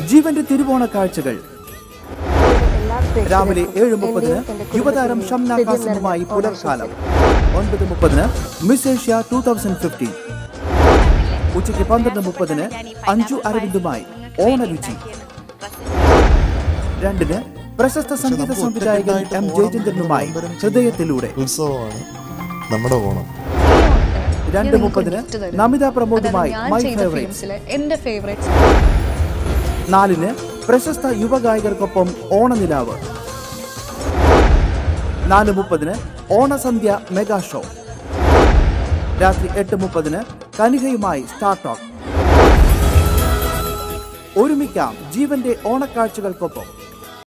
ജീവന്റെ തിരുവോണ കാഴ്ചകൾ രാവിലെ ഏഴ് മുപ്പതിന് യുവതാരം ഷംന കാസിമുമായി പുലർക്കാലം ഒൻപത് മുപ്പതിന് Miss Asia two thousand fifteen ഉച്ചയ്ക്ക് പന്ത്രണ്ട് മുപ്പതിന് അഞ്ജു അരവിന്ദുമായി ഓണരുചി രണ്ടിന് പ്രശസ്ത സംഗീത സംവിധായകൻ എം ജയചന്ദ്രനുമായി ഹൃദയത്തിലൂടെ ഉത്സവമാണ് നമ്മുടെ ഓണം രണ്ട് മുപ്പതിന് നമിത പ്രമോദുമായി മൈ ഫേവറേറ്റ്സ് എന്റെ ഫേവറേറ്റ്സ് നാലിന് പ്രശസ്ത യുവഗായകർക്കൊപ്പം ഓണനിലാവ് നാല് മുപ്പതിന് ഓണസന്ധ്യ മെഗാ ഷോ രാത്രി എട്ട് മുപ്പതിന് കനികയുമായി സ്റ്റാർ ടോക്ക് ഒരുമിക്കാം ജീവന്റെ ഓണക്കാഴ്ചകൾക്കൊപ്പം